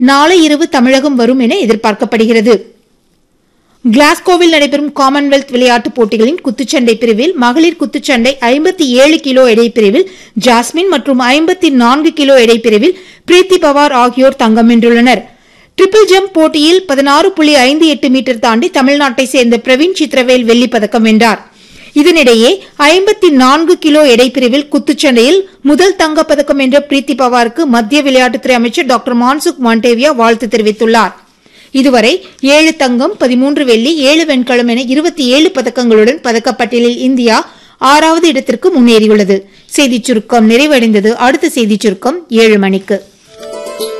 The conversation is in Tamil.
நாளை இரவு தமிழகம் வரும் என எதிர்பார்க்கப்படுகிறது கிளாஸ்கோவில் நடைபெறும் காமன்வெல்த் விளையாட்டுப் போட்டிகளின் குத்துச்சண்டை பிரிவில் மகளிர் குத்துச்சண்டை ஐம்பத்தி ஏழு கிலோ எடை பிரிவில் ஜாஸ்மின் மற்றும் ஐம்பத்தி நான்கு கிலோ எடை பிரிவில் பிரீத்தி பவார் ஆகியோர் தங்கம் வென்றுள்ளனர் ட்ரிபிள் ஜம்ப் போட்டியில் பதினாறு புள்ளி ஐந்து எட்டு மீட்டர் தாண்டி தமிழ்நாட்டை சேர்ந்த பிரவீன் சித்ரவேல் வெள்ளிப் பதக்கம் வென்றார் இதனிடையே ஐம்பத்தி நான்கு கிலோ எடை பிரிவில் குத்துச்சண்டையில் முதல் தங்கப் பதக்கம் வென்ற பிரீத்தி பவாருக்கு மத்திய விளையாட்டுத்துறை அமைச்சர் டாக்டர் மான்சுக் மாண்டேவியா வாழ்த்து தெரிவித்துள்ளார் இதுவரை ஏழு தங்கம் பதிமூன்று வெள்ளி ஏழு வெண்கலம் என இருபத்தி ஏழு பதக்கங்களுடன் பதக்கப்பட்டியலில் இந்தியா ஆறாவது இடத்திற்கு முன்னேறியுள்ளது செய்திச் சுருக்கம் நிறைவடைந்தது அடுத்த செய்திச் சுருக்கம் ஏழு மணிக்கு